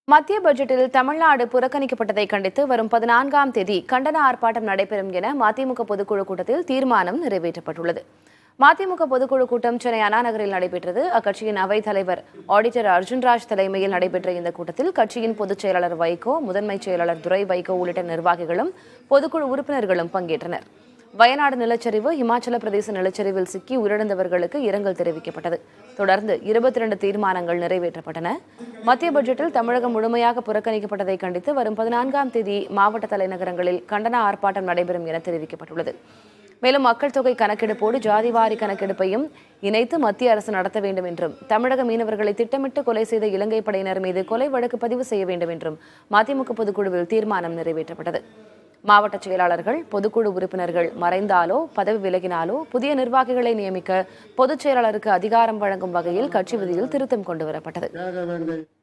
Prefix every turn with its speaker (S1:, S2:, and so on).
S1: மத்திய பட்ஜெட்டில் தமிழ்நாடு புறக்கணிக்கப்பட்டதை கண்டித்து வரும் பதினான்காம் தேதி கண்டன ஆர்ப்பாட்டம் நடைபெறும் என மதிமுக பொதுக்குழு கூட்டத்தில் தீர்மானம் நிறைவேற்றப்பட்டுள்ளது மதிமுக பொதுக்குழு கூட்டம் சென்னை அண்ணா நகரில் நடைபெற்றது அக்கட்சியின் அவைத் தலைவர் ஆடிட்டர் அர்ஜுன்ராஜ் தலைமையில் நடைபெற்ற இந்த கூட்டத்தில் கட்சியின் பொதுச் செயலாளர் வைகோ முதன்மைச் செயலாளர் துரை வைகோ உள்ளிட்ட நிர்வாகிகளும் பொதுக்குழு உறுப்பினர்களும் பங்கேற்றனர் வயநாடு நிலச்சரிவு இமாச்சல பிரதேச நிலச்சரிவில் சிக்கி உயிரிழந்தவர்களுக்கு இரங்கல் தெரிவிக்கப்பட்டது தொடர்ந்து இருபத்தி இரண்டு தீர்மானங்கள் நிறைவேற்றப்பட்டன மத்திய பட்ஜெட்டில் தமிழகம் முழுமையாக புறக்கணிக்கப்பட்டதை கண்டித்து வரும் பதினான்காம் தேதி மாவட்ட தலைநகரங்களில் கண்டன ஆர்ப்பாட்டம் நடைபெறும் என தெரிவிக்கப்பட்டுள்ளது மேலும் மக்கள் தொகை கணக்கெடுப்போடு ஜாதிவாரி கணக்கெடுப்பையும் இணைத்து மத்திய அரசு நடத்த வேண்டும் என்றும் தமிழக மீனவர்களை திட்டமிட்டு கொலை செய்த இலங்கை படையினர் மீது கொலை வழக்கு பதிவு செய்ய வேண்டும் என்றும் மதிமுக பொதுக்குழுவில் தீர்மானம் நிறைவேற்றப்பட்டது மாவட்ட செயலாளர்கள் பொதுக்குழு உறுப்பினர்கள் மறைந்தாலோ பதவி விலகினாலோ புதிய நிர்வாகிகளை நியமிக்க பொதுச் செயலாளருக்கு அதிகாரம் வழங்கும் வகையில் கட்சி விதியில் திருத்தம் கொண்டுவரப்பட்டது
S2: தியாக வேங்கை